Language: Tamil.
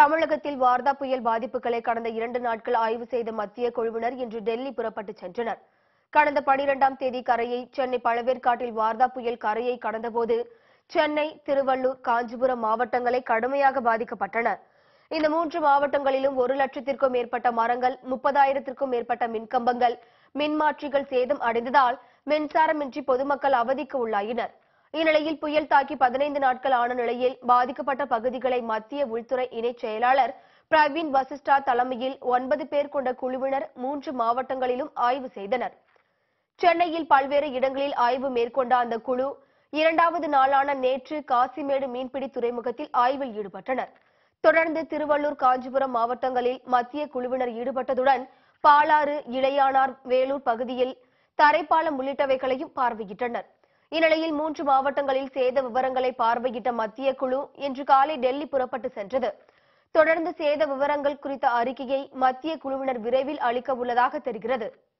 தமிழகத்தில் வார்தா புயல் பாதிப்புகளை கடந்த இரண்டு நாட்கள் ஆய்வு செய்த மத்திய குழுவினர் இன்று டெல்லி புறப்பட்டுச் சென்றனர் கடந்த பனிரெண்டாம் தேதி கரையை சென்னை பழவேற்காட்டில் வார்தா புயல் கரையை கடந்தபோது சென்னை திருவள்ளூர் காஞ்சிபுரம் மாவட்டங்களை கடுமையாக பாதிக்கப்பட்டன இந்த மூன்று மாவட்டங்களிலும் ஒரு லட்சத்திற்கும் மேற்பட்ட மரங்கள் முப்பதாயிரத்திற்கும் மேற்பட்ட மின்கம்பங்கள் மின்மாற்றிகள் சேதம் அடைந்ததால் மின்சாரமின்றி பொதுமக்கள் அவதிக்கு உள்ளாயினர் இந்நிலையில் புயல் தாக்கி பதினைந்து நாட்கள் ஆன நிலையில் பாதிக்கப்பட்ட பகுதிகளை மத்திய உள்துறை இணைச் செயலாளர் பிரவீன் வசிஷ்டா தலைமையில் ஒன்பது பேர் கொண்ட குழுவினர் மூன்று மாவட்டங்களிலும் ஆய்வு செய்தனர் சென்னையில் பல்வேறு இடங்களில் ஆய்வு மேற்கொண்ட அந்த குழு இரண்டாவது நாளான நேற்று காசிமேடு மீன்பிடி துறைமுகத்தில் ஆய்வில் ஈடுபட்டனர் தொடர்ந்து திருவள்ளூர் காஞ்சிபுரம் மாவட்டங்களில் மத்திய குழுவினர் ஈடுபட்டதுடன் பாலாறு இளையானார் வேலூர் பகுதியில் தரைப்பாலம் உள்ளிட்டவைகளையும் பார்வையிட்டனர் இந்நிலையில் மூன்று மாவட்டங்களில் சேத விவரங்களை பார்வையிட்ட மத்திய குழு இன்று காலை டெல்லி புறப்பட்டு சென்றது தொடர்ந்து சேத விவரங்கள் குறித்த அறிக்கையை மத்திய குழுவினர் விரைவில் அளிக்க உள்ளதாக தெரிகிறது